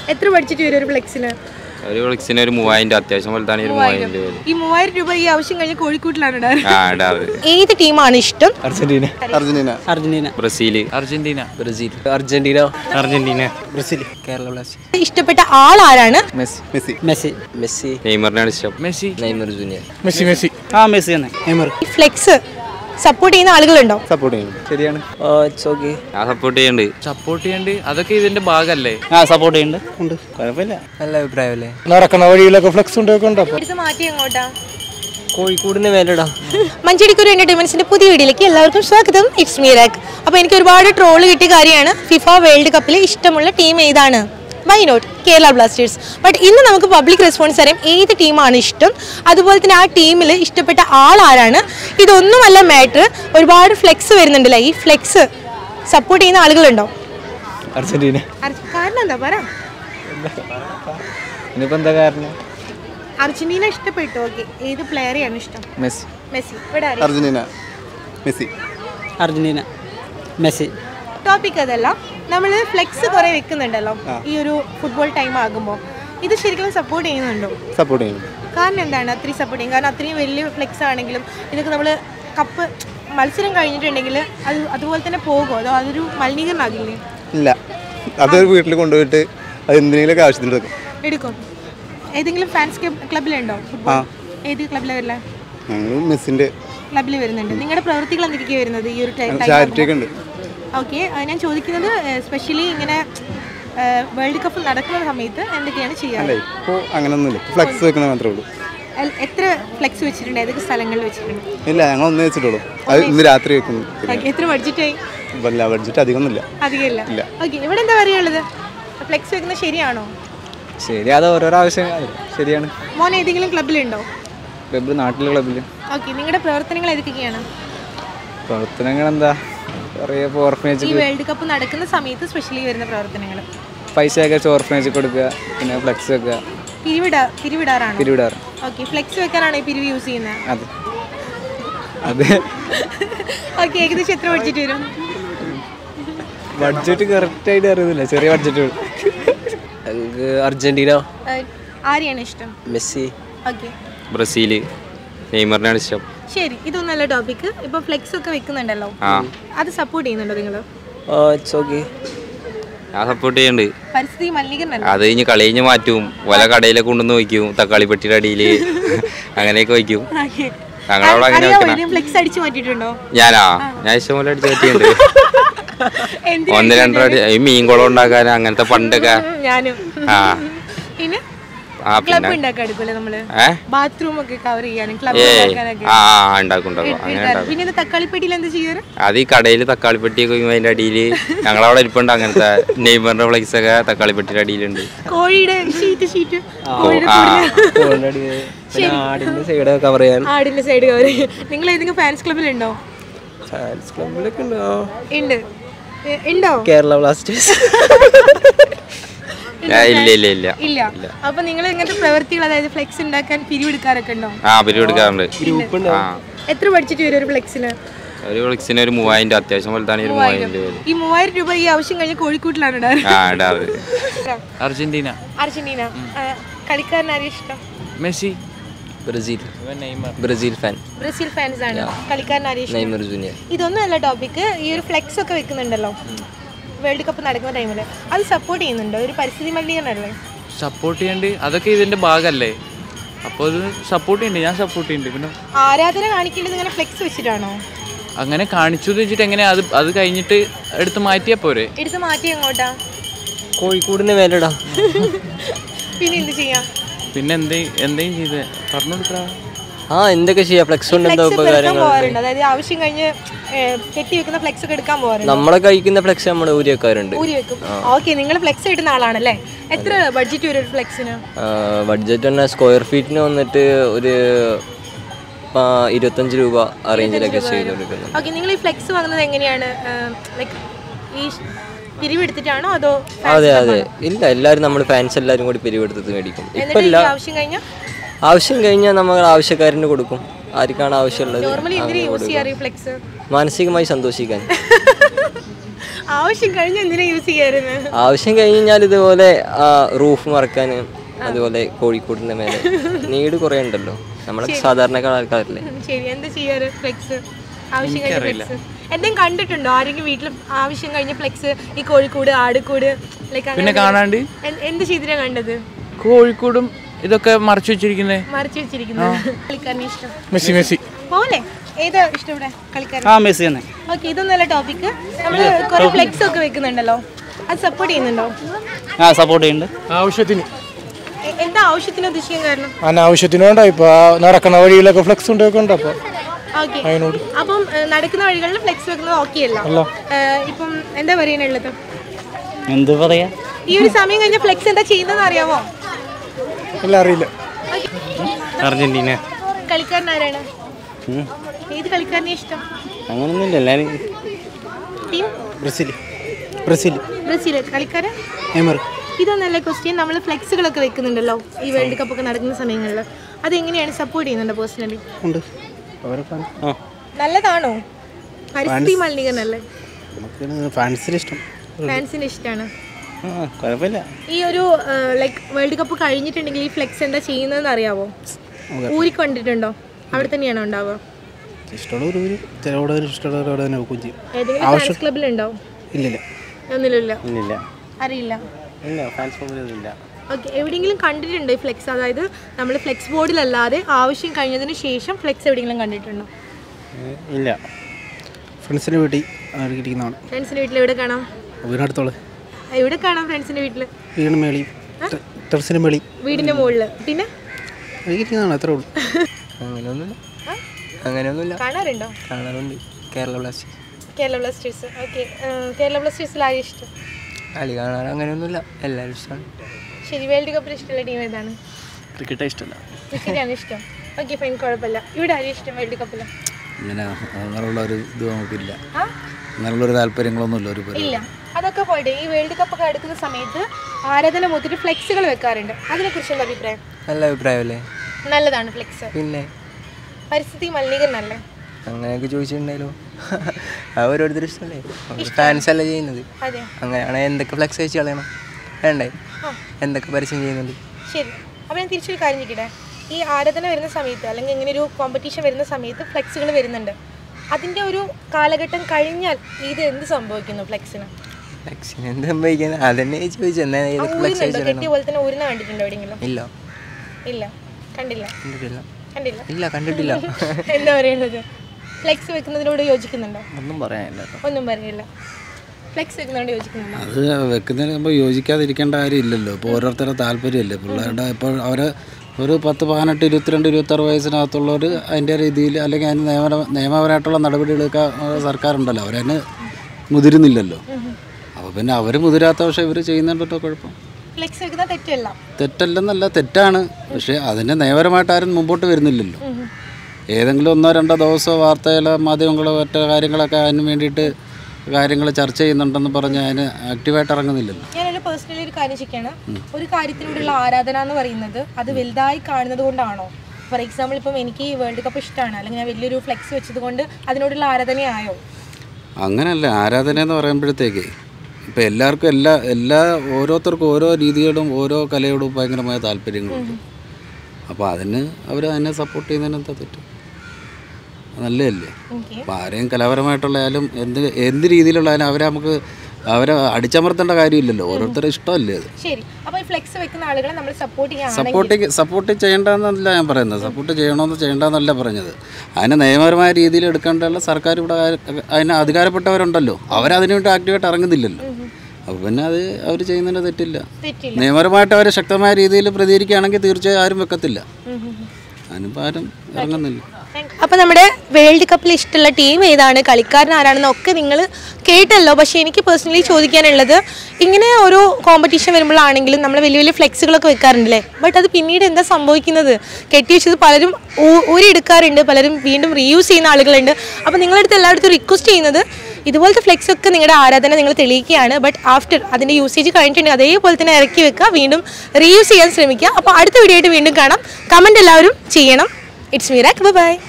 എത്ര ബഡ്ജറ്റ് വരും ഒരു ഫ്ലെക്സിന് ഒരു ഫ്ലെക്സിന് ഒരു മൂവായിരം രൂപ അത്യാവശ്യം വലുതാണ് ഒരു മൂവായിരം രൂപ വരും ഈ മൂവായിരം രൂപ ഈ ആവശ്യം കഴിഞ്ഞ് കോഴിക്കോട്ടിലാണ് ഇടാറ് ആ ഇടാറ് ഏത് ടീമാണ് ഇഷ്ടം Argentina Argentina Argentina Brazil Argentina Brazil Argentina Argentina Brazil Kerala blast ഇഷ്ടപ്പെട്ട ആൾ ആരാണ് മെസ്സി മെസ്സി മെസ്സി മെസ്സി നെയ്മറിനാണ് ഇഷ്ടം Messi Neymar junior Messi Messi ആ മെസ്സി തന്നെ നെയ്മർ ഈ ഫ്ലെക്സ് സപ്പോർട്ട് ചെയ്യുന്ന ആളുകളുണ്ടോ സപ്പോർട്ട് ചെയ്യും ശരിയാണ് ഇറ്റ്സ് ഓക്കെ ഞാൻ സപ്പോർട്ട് ചെയ്യുന്നുണ്ട് സപ്പോർട്ട് ചെയ്യണ്ട് അതൊക്കെ ഇതിന്റെ ഭാഗമല്ലേ ആ സപ്പോർട്ട് ചെയ്യുന്നുണ്ട് ഉണ്ട് കുഴപ്പമില്ല നല്ല അഭിപ്രായമല്ലേ നടക്കുന്ന വഴിയിലൊക്കെ ഫ്ലെക്സ് ഉണ്ട് ഉണ്ട് എടുത്ത് മാറ്റി അങ്ങോട്ടാ കോഴിക്കോടിന് മേലിടാ മഞ്ചടിക്കുരു എന്റർടൈൻമെന്റ്സിന്റെ പുതിയ വീഡിയോയിലേക്ക് എല്ലാവർക്കും സ്വാഗതം ഇറ്റ്സ് മീറാക്ക് അപ്പോൾ എനിക്ക് ഒരുപാട് ട്രോള് കിട്ടിയ കാര്യമാണ് ഫിഫ വേൾഡ് കപ്പിൽ ഇഷ്ടമുള്ള ടീം ഏതാണ് why not Kerala Blasters but ഇന്ന് നമുക്ക് പബ്ലിക് റെസ്പോൺസ് അറിയാം ഏത് ടീമാണ് ഇഷ്ടം അതുപോലെ തന്നെ ആ ടീമിൽ ഇഷ്ടപ്പെട്ട ആൾ ആരാണ് ഇതൊന്നുമല്ല മാറ്റർ ഒരുപാട് ഫ്ലെക്സ് വരുന്നുണ്ടല്ലേ ഈ ഫ്ലെക്സ് സപ്പോർട്ട് ചെയ്യുന്ന ആളുകളുണ്ടോ അർജന്റീന കാരണം എന്താ പറ ഇനിയിപ്പോ എന്താ കാരണം അർജന്റീന ഇഷ്ടപ്പെട്ടു ഓക്കെ ഏത് പ്ലെയറെയാണ് ഇഷ്ടം മെസ്സി മെസ്സി ഇവിടെ Argentina Messi Argentina Messi topic അതല്ല നമ്മൾ ഫ്ലെക്സ് കുറെ വെക്കുന്നുണ്ടല്ലോ ഈ ഒരു ഫുട്ബോൾ ടൈം ആകുമ്പോൾ ഇത് ശരിക്കും സപ്പോർട്ട് ചെയ്യുന്നുണ്ടോ സപ്പോർട്ട് ചെയ്യും കാരണം എന്താണ് അത്രയും സപ്പോർട്ട് ചെയ്യും കാരണം അത്രയും വലിയ ഫ്ലെക്സ് ആണെങ്കിലും ഇതൊക്കെ നമ്മൾ കപ്പ് മത്സരം കഴിഞ്ഞിട്ടുണ്ടെങ്കിൽ അത് അതുപോലെ തന്നെ പോകുമോ അതോ അതൊരു മലിനീകരണമാകില്ലേ ഇല്ല അത് വീട്ടിൽ കൊണ്ടുപോയിട്ട് അത് എന്തിനെങ്കിലും ആവശ്യത്തിന് എടുക്കും എടുക്കും ഏതെങ്കിലും ഫാൻസ് ക്ലബിലുണ്ടോ ഫുട്ബോൾ ഏത് ക്ലബിലാണ് വരുന്നത് ഞങ്ങൾ മെസ്സിൻ്റെ ക്ലബിൽ വരുന്നുണ്ട് നിങ്ങളുടെ പ്രവൃത്തികൾ എന്തൊക്കെയാണ് വരുന്നത് ഈ ഒരു ടൈം ചാരിറ്റി ഒക്കെ ഉണ്ട് ഓക്കെ ഞാൻ ചോദിക്കുന്നത് സ്പെഷ്യലി ഇങ്ങനെ വേൾഡ് കപ്പ് നടക്കുന്ന സമയത്ത് എന്തൊക്കെയാണ് അല്ല ചെയ്യാറ് ഇപ്പോൾ അങ്ങനൊന്നുമില്ല ഫ്ലക്സ് വെക്കണ മാത്രമേ ഉള്ളൂ എൽ- എത്ര ഫ്ലെക്സ് വെച്ചിട്ടുണ്ട് ഏതൊക്കെ സ്ഥലങ്ങളിൽ വെച്ചിട്ടുണ്ട് ഇല്ല ഞങ്ങൾ ഒന്നേ വെച്ചിട്ടുള്ളൂ അത് ഇന്ന് രാത്രി വെക്കും Okay, എത്ര ബഡ്ജറ്റായി വല്ല ബഡ്ജറ്റ് അധികമൊന്നുമില്ല അധികമില്ല ഇല്ല. ഓക്കെ ഇവിടെ എന്താ പറയാനുള്ളത് ഫ്ലെക്സ് വെക്കുന്നത് ശരിയാണോ ശരി അത് ഓരോരോ ആവശ്യം ശരിയാണ് മോൻ ഏതെങ്കിലും ക്ലബിലുണ്ടോ ക്ലബ്ബ് നാട്ടിലെ ക്ലബ്ബിൽ ഓക്കെ നിങ്ങളുടെ പ്രവർത്തനങ്ങൾ ഏതൊക്കെയാണ് പ്രവർത്തനങ്ങൾ എന്താ പറയുക ഇപ്പോൾ ഈ ഓർഫനേജ് വേൾഡ് കപ്പ് നടക്കുന്ന സമയത്ത് സ്പെഷ്യലി വരുന്ന പ്രവർത്തനങ്ങൾ പൈസ ഒക്കെ ഓർഫനേജ് കൊടുക്കുക പിന്നെ ഫ്ലെക്സ് വെക്കുക പിരിവിടാ പിരിവിടാറാണോ പിരിവിടാറ് ഓക്കെ ഫ്ലെക്സ് വെക്കാനാണോ ഈ പിരിവ് യൂസ് ചെയ്യുന്നത് അത് അത് ഓക്കെ ഏകദേശം എത്ര ബഡ്ജറ്റ് വരും ബഡ്ജറ്റ് കറക്റ്റ് ആയിട്ട് അറിയുന്നില്ല ചെറിയ ബഡ്ജറ്റ് ഞങ്ങൾക്ക് അർജന്റീന ഏഹ്, ആരെയാണ് ഇഷ്ടം മെസ്സി ഓക്കെ ബ്രസീല് നെയ്മറിനാണ് ഇഷ്ടം ശരി ഇതൊന്നല്ല ടോപ്പിക് ഇപ്പൊ ഫ്ലെക്സ് ഒക്കെ വെക്കുന്നുണ്ടല്ലോ ആ അത് സപ്പോർട്ട് ചെയ്യുന്നുണ്ടോ നിങ്ങൾ ഇറ്റ്സ് ഓക്കെ ഞാൻ സപ്പോർട്ട് ചെയ്യുന്നുണ്ട് പരിസ്ഥിതി മലിനീകരണം അത് കഴിഞ്ഞ് കളി കഴിഞ്ഞ് മാറ്റും വല കടയിലൊക്കെ കൊണ്ടുവന്ന് വയ്ക്കും തക്കാളി പെട്ടിയുടെ അടിയിൽ അങ്ങനെയൊക്കെ വയ്ക്കും ഞങ്ങളവിടെ അങ്ങനെ വെക്കണ ഫ്ലെക്സ് അടിച്ചു മാറ്റിയിട്ടുണ്ടോ ഞാനാ ഞാൻ ഇഷ്ടംപോലെ അടിച്ച് പറ്റിയുണ്ട് എന്തിനാ ഒന്ന് രണ്ടര അടി ഈ മീൻ കുളം ഉണ്ടാക്കാൻ അങ്ങനത്തെ പണ്ടൊക്കെ ഉം, ഞാനും ആ പിന്നെ ആ ക്ലബ് പിന്നെ ഉണ്ടാക്കാൻ എടുക്കൂലേ നമ്മള് ഏ ബാത്റൂം ഒക്കെ കവർ ചെയ്യാനും ക്ലബ് ഏയ് ഉണ്ടാക്കാനൊക്കെ ആ ആ, ഉണ്ടാക്കും ഉണ്ടാക്കും അങ്ങനെ എടുക്കാറ്. ഉണ്ടാക്കും പിന്നെ ഇത് തക്കാളിപ്പെട്ടിയിൽ എന്താ ചെയ്യാറ് അത് ഈ കടയിൽ തക്കാളി പെട്ടിയൊക്കെ വയ്ക്കുമ്പോൾ അതിന്റെ അടിയിൽ ഞങ്ങളവിടെ ഇരിപ്പുണ്ട് അങ്ങനത്തെ നെയ്മറിന്റെ ഫ്ലെക്സ് ഒക്കെ തക്കാളി പെട്ടിയുടെ അടിയിലുണ്ട് കോഴിയുടെ ഷീറ്റ് ഷീറ്റ് ആ പിന്നെ ആടിൻ്റെ സൈഡ് കവർ ചെയ്യാൻ ആടിന്റെ സൈഡ് കവർ നിങ്ങൾ ഏതെങ്കിലും ഫാൻസ് ക്ലബിലുണ്ടോ ഫാൻസ് ക്ലബിലൊക്കെ ഉണ്ട് ആ. ഉണ്ട് ഏ, ഉണ്ടോ കേരള ബ്ലാസ്റ്റേഴ്സ് ഏ, ഇല്ല ഇല്ല ഇല്ല ഇല്ല അപ്പൊ നിങ്ങൾ ഇങ്ങനത്തെ പ്രവൃത്തികൾ അതായത് ഫ്ലെക്സ് ഉണ്ടാക്കാൻ പിരിവെടുക്കാറൊക്കെ ഉണ്ടോ ആ പിരി എടുക്കാറുണ്ട് ആ എത്ര ബഡ്ജറ്റ് വരും ഒരു ഫ്ലെക്സിന് ഒരു ഫ്ലെക്സിന് ഒരു മൂവായിരം രൂപ അത്യാവശ്യം വലുതാണ് ഒരു മൂവായിരം രൂപ വരും ഈ മൂവായിരം രൂപ ഈ ആവശ്യം കഴിഞ്ഞ് കോഴിക്കോട്ടിലാണ് ഇടാറ് ആ ഇടാറ് അർജന്റീന അർജന്റീന ആ, കളിക്കാരൻ ആരെയും ഇഷ്ടം Messi Brazil Neymar Brazil fan Brazil fans ആണ് കളിക്കാരൻ ആരെയും ഇഷ്ടം നെയ്മർ ജൂനിയർ ഇതൊന്നും അല്ല ടോപ്പിക് ഈ ഒരു ഫ്ലെക്സ് ഒക്കെ വെക്കുന്നുണ്ടല്ലോ വേൾഡ് കപ്പ് നടക്കുന്ന ടൈമിൽ അത് സപ്പോർട്ട് ചെയ്യുന്നുണ്ടോ ഒരു പരിസ്ഥിതി മലിനീകരണമല്ലേ സപ്പോർട്ട് ചെയ്യണ്ട് അതൊക്കെ ഇതിന്റെ ഭാഗമല്ലേ അപ്പോൾ ഇത് സപ്പോർട്ട് ചെയ്യുന്നുണ്ട് ഞാൻ സപ്പോർട്ട് ചെയ്യുന്നുണ്ട് പിന്നെ ആരാധന കാണിക്കേണ്ടത് ഇങ്ങനെ ഫ്ലെക്സ് വെച്ചിട്ടാണോ അങ്ങനെ കാണിച്ചു എന്ന് വെച്ചിട്ട് എങ്ങനെ അത് അത് കഴിഞ്ഞിട്ട് എടുത്ത് മാറ്റിയാ പോരെ എടുത്ത് മാറ്റി അങ്ങോട്ടാ കോഴിക്കോടിന് മേലിടാ പിന്നെ എന്ത് ചെയ്യാം പിന്നെ എന്തേ എന്തേലും ചെയ്ത് പറഞ്ഞു കൊടുക്കാ ആ എന്തൊക്കെ ചെയ്യാം ഫ്ലെക്സ് കൊണ്ട് എന്താ ഫ്ലെക്സ് എടുക്കാൻ ഉപകാരങ്ങൾ പോകാറുണ്ട് അതായത് ആവശ്യം കഴിഞ്ഞ് ഏഹ്, കെട്ടി വെക്കുന്ന ഫ്ലെക്സ് ഒക്കെ എടുക്കാൻ പോകാറുണ്ട് നമ്മളെ കഴിക്കുന്ന ഫ്ലെക്സ് നമ്മുടെ ഊരി വെക്കാറുണ്ട് ഊരി വെക്കും ഓക്കെ നിങ്ങൾ ഫ്ലെക്സ് ഇടുന്ന ആളാണല്ലേ എത്ര ബഡ്ജറ്റ് വരും ഒരു ഫ്ലെക്സിന് ബഡ്ജറ്റ് തന്നെ സ്ക്വയർ ഫീറ്റിന് വന്നിട്ട് ഒരു ആ, ഇരുപത്തഞ്ച് രൂപ ആ റേഞ്ചിലൊക്കെ ചെയ്ത് കൊടുക്കുന്നത് ഓക്കെ നിങ്ങൾ ഈ ഫ്ലെക്സ് വാങ്ങുന്നത് എങ്ങനെയാണ് ലൈക്ക് ഈ പിരിവെടുത്തിട്ടാണോ അതോ അതെ അതെ ഇല്ല എല്ലാവരും നമ്മൾ ഫാൻസ് എല്ലാവരും കൂടി പിരിവെടുത്തത് മേടിക്കും ഇപ്പം എന്നിട്ട് ഇല്ല ഈ ആവശ്യം കഴിഞ്ഞാൽ ആവശ്യം കഴിഞ്ഞാൽ നമ്മൾ ആവശ്യക്കാരന് കൊടുക്കും ആർക്കാണ് ആവശ്യമുള്ളത് നോർമലി എന്തിനാ യൂസ് ചെയ്യാറ് ഈ ഫ്ലെക്സ് മാനസികമായി സന്തോഷിക്കാൻ ആവശ്യം കഴിഞ്ഞ എന്തിനാ യൂസ് ചെയ്യാറുന്ന് ആവശ്യം കഴിഞ്ഞ് കഴിഞ്ഞാൽ ഇതുപോലെ ആ റൂഫ് മറക്കാൻ അതുപോലെ കോഴിക്കോടിൻ്റെ മേലെ നീട് കുറേ ഉണ്ടല്ലോ നമ്മളെ സാധാരണക്കാർ ആൾക്കാരല്ലേ ശരി എന്താ ചെയ്യാറ് ഫ്ലെക്സ് ആവശ്യം കഴിഞ്ഞ ഫ്ലെക്സ് എന്തെങ്കിലും കണ്ടിട്ടുണ്ടോ ആരെങ്കിലും വീട്ടിൽ ആവശ്യം കഴിഞ്ഞ ഫ്ലെക്സ് ഈ കോഴിക്കോട് ആടുകൂട് ലൈക്ക് പിന്നെ കാണാണ്ട് എന്ത് ചെയ്തിട്ടാ കണ്ടത് കോഴിക്കോടും ഇതൊക്കെ മറച്ചു വെച്ചിരിക്കുന്നത് മറച്ചു വെച്ചിരിക്കുന്നത് കളിക്കാരനെ ഇഷ്ടം മെസ്സി മെസ്സി പോലെ ഏതാ ഇഷ്ടം ഇവിടെ കളിക്കാരൻ ആ മെസ്സി തന്നെ ഓക്കെ ഇതൊന്നും നല്ല ടോപ്പിക് നമ്മൾ കുറെ ഫ്ലെക്സ് ഒക്കെ വെക്കുന്നുണ്ടല്ലോ അത് സപ്പോർട്ട് ചെയ്യുന്നുണ്ടോ ആ സപ്പോർട്ട് ചെയ്യുന്നുണ്ട് ആവശ്യത്തിന് എ- എന്താ ആവശ്യത്തിന് ഉദ്ദേശിക്കാൻ കാരണം അനാവശ്യത്തിന് വേണ്ട ഇപ്പൊ ആ നടക്കണ വഴിയിലൊക്കെ ഫ്ലെക്സ് ഉണ്ടൊക്കെ ഉണ്ട് അപ്പൊ ഓക്കെ അപ്പം ഏ, നടക്കുന്ന വഴികളിൽ ഫ്ലെക്സ് വെക്കുന്നത് ഓക്കെ അല്ല ഏ, ഇപ്പം എന്താ പറയാനുള്ളത് എന്ത് പറയാ ഈ ഒരു സമയം കഴിഞ്ഞ ഫ്ലെക്സ് എന്താ ചെയ്യുന്നതെന്ന് അറിയാമോ ഇല്ല അറിയില്ല അർജന്റീന കളിക്കാരൻ ആരാണ് ഏത് കളിക്കാരനെ ഇഷ്ടം അങ്ങനൊന്നുമില്ല എല്ലാവരും ടീം ബ്രസീൽ ബ്രസീൽ ബ്രസീൽ കളിക്കാരൻ നെയ്മർ ഇതൊന്നല്ല ക്വസ്റ്റ്യൻ നമ്മൾ ഫ്ലെക്സുകളൊക്കെ വെക്കുന്നുണ്ടല്ലോ ഈ വേൾഡ് കപ്പ് ഒക്കെ നടക്കുന്ന സമയങ്ങളിൽ അതെങ്ങനെയാണ് സപ്പോർട്ട് ചെയ്യുന്നുണ്ട് പേഴ്സണലി ഉണ്ട് അവരെ ഫാൻ ആ നല്ലതാണോ പരിസ്ഥിതി മലിനീകരണല്ലേ നമുക്ക് ഫാൻസിൽ ഇഷ്ടം ഫാൻസിന് ഇഷ്ടമാണ് ആ കുഴപ്പമില്ല ഈ ഒരു ലൈക്ക് വേൾഡ് കപ്പ് കഴിഞ്ഞിട്ടുണ്ടെങ്കിൽ ഈ ഫ്ലെക്സ് എന്താ ചെയ്യുന്നതെന്ന് അറിയാവോ ഊരി കണ്ടിട്ടുണ്ടോ അവിടെ തന്നെയാണോ ഉണ്ടാവുക ഇഷ്ടമുള്ളവർ ഒരു ചിലവിടെ ഇഷ്ടമുള്ളവരവിടെ തന്നെ വെക്കുകയും ചെയ്യും ഏതെങ്കിലും ഫാൻസ് ക്ലബിലുണ്ടാവും ഇല്ലില്ല ഒന്നിലില്ല ഇല്ലില്ല അറിയില്ല ഇല്ല ഫാൻസ് ക്ലബ്ബിലൊന്നും ഇല്ല ഓക്കെ എവിടെയെങ്കിലും കണ്ടിട്ടുണ്ടോ ഈ ഫ്ലെക്സ് അതായത് നമ്മൾ ഫ്ലെക്സ് ബോർഡിലല്ലാതെ ആവശ്യം കഴിഞ്ഞതിന് ശേഷം ഫ്ലെക്സ് എവിടെയെങ്കിലും കണ്ടിട്ടുണ്ടോ ഇല്ല ഫ്രണ്ട്സിൻ്റെ വീട്ടിൽ അവർക്ക് ഇരിക്കുന്നതാണ് ഫ്രണ്ട്സിൻ്റെ വീട്ടിൽ എവിടെ കാണാം വീടിനടുത്തോളെ എവിടെ കാണാം ഫ്രണ്ട്സിൻ്റെ വീട്ടിൽ വീടിന് മേളി ടെറസിന് മേളി വീടിൻ്റെ മുകളിൽ പിന്നെ ഇരിക്കുന്നതാണ് അത്രേ ഉള്ളൂ അങ്ങനെയൊന്നുമില്ല അങ്ങനെയൊന്നുമില്ല കാണാറുണ്ടോ കാണാറുണ്ട് Kerala Blasters Kerala Blasters okay Kerala ബ്ലാസ്റ്റേഴ്സിൽ ആരും ഇഷ്ടം കളി കാണാൻ അങ്ങനെയൊന്നുമില്ല എല്ലാവരും ഇഷ്ടമാണ് ശരി വേൾഡ് കപ്പിൽ ഇഷ്ടമുള്ള ടീം ഏതാണ് ക്രിക്കറ്റ് ഇഷ്ടമല്ല ക്രിക്കറ്റാണ് ഇഷ്ടം ഓക്കെ ഫൈൻ കുഴപ്പമില്ല ഇവിടെ ആരും ഇഷ്ടം വേൾഡ് കപ്പിൽ ഇങ്ങനെ അങ്ങനെയുള്ള ഒരു ഇത് നമുക്കില്ല ആ അങ്ങനെയുള്ളൊരു താല്പര്യങ്ങളൊന്നുമില്ല ഒരു ഇല്ല അതൊക്കെ പോട്ടെ ഈ വേൾഡ് കപ്പ് ഒക്കെ അടുക്കുന്ന സമയത്ത് ആരാധന മൊത്തത്തിൽ ഫ്ലെക്സുകൾ വെക്കാറുണ്ട് അതിനെക്കുറിച്ച് എന്താ അഭിപ്രായം നല്ല അഭിപ്രായമല്ലേ നല്ലതാണ് ഫ്ലെക്സ് പിന്നെ പരിസ്ഥിതി മലിനീകരണമല്ലേ അങ്ങനെയൊക്കെ ചോദിച്ചിട്ടുണ്ടായാലോ ഓരോരുത്തർ ഇഷ്ടമല്ലേ ഫാൻസ് അല്ലേ ചെയ്യുന്നത് അതെ അങ്ങനെയാണെങ്കിൽ എന്തൊക്കെ ഫ്ലെക്സ് വെച്ച് കളയണം വേണ്ടേ എന്തൊക്കെ പരസ്യം ചെയ്യുന്നുണ്ട് ശരി അപ്പോൾ ഞാൻ തിരിച്ചൊരു കാര്യം ചോദിക്കട്ടെ ഈ ആരാധന വരുന്ന സമയത്ത് അല്ലെങ്കിൽ ഇങ്ങനെ ഒരു കോമ്പറ്റീഷൻ വരുന്ന സമയത്ത് ഫ്ലെക്സുകൾ വരുന്നുണ്ട് അതിൻ്റെ ഒരു കാലഘട്ടം കഴിഞ്ഞാൽ ഇത് എന്ത് സംഭവിക്കുന്നു ഫ്ലെക്സിന് ഫ്ലെക്സിന് എന്ത് സംഭവിക്കാൻ അതന്നെ ചോദിച്ചു എന്നാ ഏതൊക്കെ ഫ്ലെക്സ് ഊരുന്നുണ്ടോ വെച്ച് കെട്ടിയ പോലെ തന്നെ ഊരുന്ന കണ്ടിട്ടുണ്ടോ എവിടെയെങ്കിലും ഇല്ല ഇല്ല കണ്ടില്ല കണ്ടിട്ടില്ല കണ്ടില്ല ഇല്ല കണ്ടിട്ടില്ല എന്താ പറയുന്നത് ഫ്ലെക്സ് വെക്കുന്നതിനോട് യോജിക്കുന്നുണ്ടോ ഒന്നും പറയാനില്ല ഒന്നും പറയില്ല ഫ്ലെക്സ് വെക്കുന്നതിനോട് യോജിക്കുന്നുണ്ടോ അത് വെക്കുന്നതിന് നമ്മൾ യോജിക്കാതിരിക്കേണ്ട കാര്യമില്ലല്ലോ ഇപ്പോൾ ഓരോരുത്തരുടെ താല്പര്യമല്ലേ പിള്ളേരുടെ ഇപ്പോൾ അവർ ഒരു പത്ത് പതിനെട്ട് ഇരുപത്തിരണ്ട് ഇരുപത്താറ് വയസ്സിനകത്തുള്ളവർ അതിൻ്റെ രീതിയിൽ അല്ലെങ്കിൽ അതിന് നിയമന നിയമപരമായിട്ടുള്ള നടപടികളൊക്കെ സർക്കാരുണ്ടല്ലോ അവരതിന് മുതിരുന്നില്ലല്ലോ അപ്പോൾ പിന്നെ അവർ മുതിരാത്ത പക്ഷേ ഇവർ ചെയ്യുന്നുണ്ടോ കുഴപ്പം ഫ്ലെക്സ് വെക്കുന്ന തെറ്റല്ല തെറ്റല്ലെന്നല്ല തെറ്റാണ് പക്ഷേ അതിന് നിയമപരമായിട്ട് ആരും മുമ്പോട്ട് വരുന്നില്ലല്ലോ ഏതെങ്കിലും ഒന്നോ രണ്ടോ ദിവസമോ വാർത്തകളോ മാധ്യമങ്ങളോ മറ്റോ കാര്യങ്ങളൊക്കെ അതിന് വേണ്ടിയിട്ട് കാര്യങ്ങൾ ചർച്ച ചെയ്യുന്നുണ്ടെന്ന് പറഞ്ഞ് അതിന് ആക്റ്റീവായിട്ട് ഇറങ്ങുന്നില്ലല്ലോ ഞാനൊരു പേഴ്സണലി ഒരു കാര്യം ചോദിക്കുകയാണ് ഒരു കാര്യത്തിനോടുള്ള ആരാധന എന്ന് പറയുന്നത് അത് വലുതായി കാണുന്നത് കൊണ്ടാണോ ഫോർ എക്സാമ്പിൾ ഇപ്പം എനിക്ക് ഈ വേൾഡ് കപ്പ് ഇഷ്ടമാണ് അല്ലെങ്കിൽ ഞാൻ വലിയൊരു ഫ്ലെക്സ് വെച്ചത് കൊണ്ട് അതിനോടുള്ള ആരാധനയായോ അങ്ങനെയല്ല ആരാധന എന്ന് പറയുമ്പോഴത്തേക്ക് ഇപ്പം എല്ലാവർക്കും എല്ലാ എല്ലാ ഓരോരുത്തർക്കും ഓരോ രീതിയോടും ഓരോ കലയോടും ഭയങ്കരമായ താല്പര്യങ്ങളുണ്ട് അപ്പോൾ അതിന് അവർ അതിനെ സപ്പോർട്ട് ചെയ്യുന്നതിന് എന്താ തെറ്റ് അത് നല്ലതല്ലേ ഓക്കെ അപ്പോൾ ആരെയും കലാപരമായിട്ടുള്ളയാലും എന്ത് എന്ത് രീതിയിലുള്ളതായാലും അവരെ നമുക്ക് അവരെ അടിച്ചമർത്തേണ്ട കാര്യമില്ലല്ലോ ഓരോരുത്തരുടെ ഇഷ്ടമല്ലേ അത് ശരി അപ്പോൾ ഈ ഫ്ലെക്സ് വെക്കുന്ന ആളുകളെ നമ്മൾ സപ്പോർട്ട് ചെയ്യുകയാണെങ്കിൽ സപ്പോർട്ട് സപ്പോർട്ട് ചെയ്യേണ്ടതെന്നല്ല ഞാൻ പറയുന്നത് സപ്പോർട്ട് ചെയ്യണമെന്ന് ചെയ്യേണ്ടതെന്നല്ല പറഞ്ഞത് അതിന് നിയമപരമായ രീതിയിൽ എടുക്കേണ്ടതുള്ള സർക്കാർ ഇവിടെ ആ- അതിന് അധികാരപ്പെട്ടവരുണ്ടല്ലോ അവരതിനു വേണ്ടി ആക്റ്റീവായിട്ട് ഇറങ്ങുന്നില്ലല്ലോ അപ്പോൾ പിന്നെ അത് അവർ ചെയ്യുന്നതിന് തെറ്റില്ല തെറ്റില്ല നിയമപരമായിട്ട് അവർ ശക്തമായ രീതിയിൽ പ്രതികരിക്കുകയാണെങ്കിൽ തീർച്ചയായും ആരും വെക്കത്തില്ല അതിനിപ്പോൾ ആരും ഇറങ്ങുന്നില്ല അപ്പോൾ നമ്മുടെ വേൾഡ് കപ്പിൽ ഇഷ്ടമുള്ള ടീം ഏതാണ് കളിക്കാരൻ ആരാണെന്ന് ഒക്കെ നിങ്ങൾ കേട്ടല്ലോ പക്ഷേ എനിക്ക് പേഴ്സണലി ചോദിക്കാനുള്ളത് ഇങ്ങനെ ഓരോ കോമ്പറ്റീഷൻ വരുമ്പോഴാണെങ്കിലും നമ്മൾ വലിയ വലിയ ഫ്ലെക്സുകളൊക്കെ വെക്കാറുണ്ടല്ലേ ബട്ട് അത് പിന്നീട് എന്താ സംഭവിക്കുന്നത് കെട്ടി വെച്ചത് പലരും ഊ- ഊരിയെടുക്കാറുണ്ട് പലരും വീണ്ടും റീയൂസ് ചെയ്യുന്ന ആളുകളുണ്ട് അപ്പോൾ നിങ്ങളടുത്ത് എല്ലായിടത്തും റിക്വസ്റ്റ് ചെയ്യുന്നത് ഇതുപോലത്തെ ഫ്ലെക്സ് ഒക്കെ നിങ്ങളുടെ ആരാധന നിങ്ങൾ തെളിയിക്കുകയാണ് ബട്ട് ആഫ്റ്റർ അതിൻ്റെ യൂസേജ് കഴിഞ്ഞിട്ടുണ്ടെങ്കിൽ അതേപോലെ തന്നെ ഇറക്കി വെക്കുക വീണ്ടും റീയൂസ് ചെയ്യാൻ ശ്രമിക്കുക അപ്പോൾ അടുത്ത വീഡിയോ ആയിട്ട് വീണ്ടും കാണാം കമൻറ്റ് എല്ലാവരും ചെയ്യണം ഇറ്റ്സ് മീ റാക്ക് ബൈ